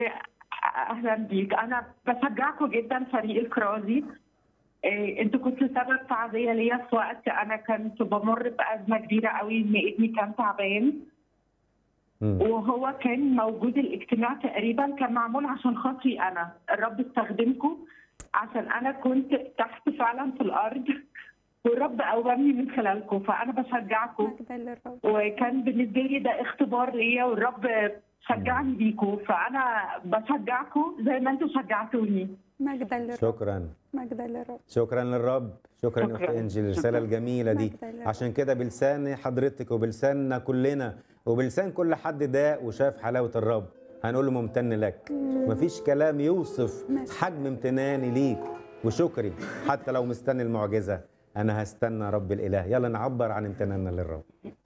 اهلا بيك انا بشجعكم جدا فريق الكرازي إيه، انتوا كنتوا سبب تعزيه ليا في وقت انا كنت بمر بازمه كبيره قوي ان ابني كان تعبان مم. وهو كان موجود الاجتماع تقريبا كان معمول عشان خاطري انا الرب استخدمكم عشان انا كنت تحت فعلا في الارض والرب قومني من خلالكم فانا بشجعكم مجدا للرب وكان بالنسبه لي ده اختبار ليا والرب شجعني بيكم فانا بشجعكم زي ما انتم شجعتوني مجدا للرب شكرا مجدا للرب شكرا للرب شكرا يا اخت شكراً. انجي الرساله الجميله دي مجدا للرب. عشان كده بلسان حضرتك وبلساننا كلنا وبلسان كل حد داق وشاف حلاوه الرب هنقول له ممتن لك مفيش كلام يوصف ماشي. حجم امتناني ليك وشكري حتى لو مستني المعجزه انا هستنى رب الاله يلا نعبر عن امتناننا للرب